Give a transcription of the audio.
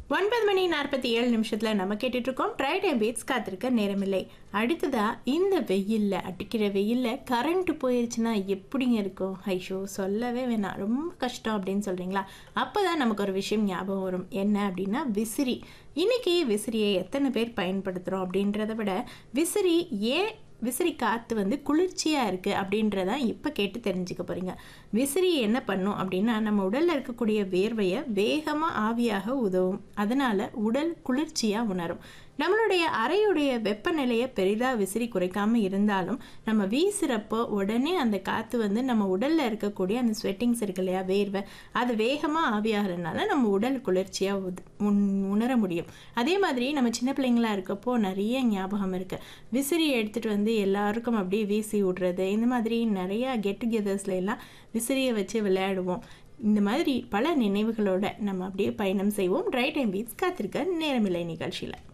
ஒன்பது மணி நாற்பத்தி ஏழு நிமிஷத்தில் நம்ம கேட்டுட்டு இருக்கோம் ட்ரை டைம் பீட்ஸ் காத்திருக்க நேரமில்லை அடுத்ததா இந்த வெயில்ல அடிக்கிற வெயில்ல கரண்ட் போயிருச்சுன்னா எப்படிங்க இருக்கும் ஐஷோ சொல்லவே வேணாம் ரொம்ப கஷ்டம் அப்படின்னு சொல்றீங்களா அப்பதான் நமக்கு ஒரு விஷயம் ஞாபகம் வரும் என்ன அப்படின்னா விசிறி இன்னைக்கு விசிறியை எத்தனை பேர் பயன்படுத்துகிறோம் அப்படின்றத விட விசிறி ஏன் விசிறி காற்று வந்து குளிர்ச்சியாக இருக்குது அப்படின்றத இப்போ கேட்டு தெரிஞ்சுக்க போகிறீங்க விசிறி என்ன பண்ணும் அப்படின்னா நம்ம உடலில் இருக்கக்கூடிய வேர்வையை வேகமாக ஆவியாக உதவும் அதனால் உடல் குளிர்ச்சியாக உணரும் நம்மளுடைய அறையுடைய வெப்பநிலையை பெரிதாக விசிறி குறைக்காமல் இருந்தாலும் நம்ம வீசுகிறப்போ உடனே அந்த காற்று வந்து நம்ம உடலில் இருக்கக்கூடிய அந்த ஸ்வெட்டிங்ஸ் இருக்கு இல்லையா வேர்வை அது வேகமாக ஆவியாகிறதுனால நம்ம உடல் குளிர்ச்சியாக உத் உண் உணர முடியும் அதே மாதிரி நம்ம சின்ன பிள்ளைங்களா இருக்கப்போ நிறைய ஞாபகம் இருக்குது விசிறியை எடுத்துகிட்டு வந்து எல்லாருக்கும் அப்படியே வீசி விடுறது இந்த மாதிரி நிறையா கெட் டுகெதர்ஸ்ல எல்லாம் விசிறியை வச்சு விளையாடுவோம் இந்த மாதிரி பல நினைவுகளோட நம்ம அப்படியே பயணம் செய்வோம் ட்ரை டைம் பீட்ஸ் காத்திருக்க நேரமில்லை நிகழ்ச்சியில்